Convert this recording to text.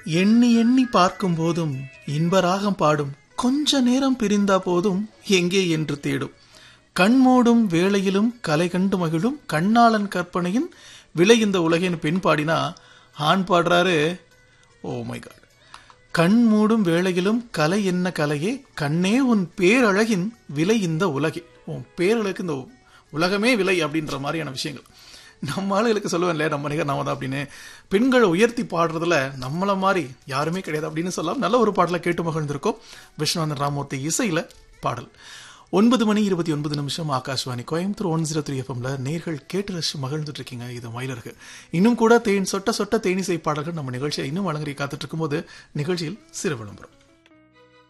எண்ணி எண்ணி பார்க்கும் போதும் இன்பராகம் பாடும் கொஞ்ச நேரம் பிரிந்தா போதும் எங்கே என்று தேடும் கண்மூடும் வேளையிலும் கலை கண்டு மகிழும் கண்ணாளன் கற்பனையின் விலை இந்த உலகின் பெண் பாடினா ஆண் பாடுறாரு ஓ மை காட் கண் மூடும் வேளையிலும் கலை என்ன கலையே கண்ணே உன் பேரழகின் விலை இந்த உலகே உன் பேரழகுக்கு இந்த உலகமே விலை அப்படின்ற மாதிரியான விஷயங்கள் நம்ம ஆளுகளுக்கு சொல்லுவேன் இல்லையா நம்ம நிகர் நாம தான் அப்படின்னு பெண்களை உயர்த்தி பாடுறதுல நம்மள மாதிரி யாருமே கிடையாது அப்படின்னு சொல்லலாம் நல்ல ஒரு பாடலை கேட்டு மகிழ்ந்திருக்கோம் விஸ்வநாதன் ராமூர்த்தி இசையில பாடல் ஒன்பது மணி இருபத்தி ஒன்பது நிமிஷம் Akashvani Coimbatore one zero three எஃப்எம்ல நேர்கள் கேட்டு ரசிச்சு மகிழ்ந்துட்டு இருக்கீங்க இது மயிலருக்கு இன்னும் கூட தேன் சொட்ட சொட்ட தேனிசை பாடல்கள் நம்ம நிகழ்ச்சியை இன்னும் வழங்கி காத்துட்டு இருக்கும்போது நிகழ்ச்சியில் சிறு விளம்பரம்